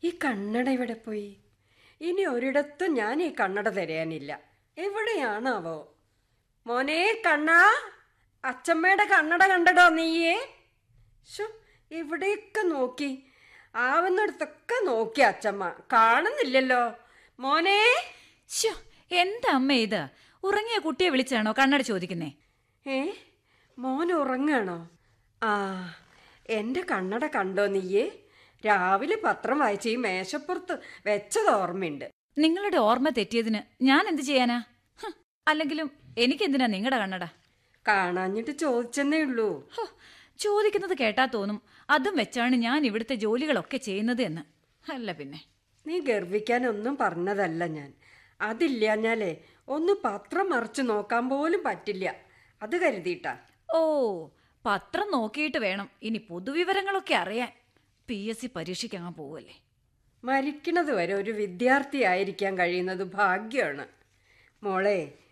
ഈ കണ്ണട ഇവിടെ പോയി ഇനി ഒരിടത്തും ഞാൻ ഈ കണ്ണട തരാനില്ല എവിടെയാണാവോ മോനെ കണ്ണാ അച്ചമ്മയുടെ കണ്ണട കണ്ടടോ നീയേ ശോ ഇവിടെയൊക്കെ നോക്കി ആവുന്നിടത്തൊക്കെ നോക്കി അച്ചമ്മ കാണുന്നില്ലല്ലോ മോനെ ശ്ശോ, എന്താ അമ്മ ഇത് ഉറങ്ങിയ കുട്ടിയെ വിളിച്ചാണോ കണ്ണട ചോദിക്കുന്നേ ഏ മോൻ ഉറങ്ങാണോ ആ എൻ്റെ കണ്ണട കണ്ടോ നീയേ രാവിലെ പത്രം വായിച്ച് ഈ മേശപ്പുറത്ത് വെച്ചത് ഓർമ്മയുണ്ട് നിങ്ങളുടെ ഓർമ്മ തെറ്റിയതിന് ഞാൻ എന്ത് ചെയ്യാനാ ഹ്, അല്ലെങ്കിലും എനിക്കെന്തിനാ നിങ്ങളുടെ കണ്ണട കാണാഞ്ഞിട്ട് ചോദിച്ചെന്നേ ഉള്ളൂ ഹോ, ചോദിക്കുന്നത് കേട്ടാ തോന്നും അതും വെച്ചാണ് ഞാൻ ഇവിടുത്തെ ജോലികളൊക്കെ ചെയ്യുന്നത് എന്ന് അല്ല പിന്നെ നീ ഗർവിക്കാനൊന്നും പറഞ്ഞതല്ല ഞാൻ അതില്ലാഞ്ഞാലേ ഒന്ന് പത്രം മറിച്ച് നോക്കാൻ പോലും പറ്റില്ല അത് കരുതിയിട്ടാ ഓ പത്രം നോക്കിയിട്ട് വേണം ഇനി പൊതുവിവരങ്ങളൊക്കെ അറിയാൻ പി എസ് സി പരീക്ഷയ്ക്കങ്ങാൻ പോവല്ലേ മരിക്കണത് വരെ ഒരു വിദ്യാർത്ഥി ആയിരിക്കാൻ കഴിയുന്നത് ഭാഗ്യമാണ് മോളെ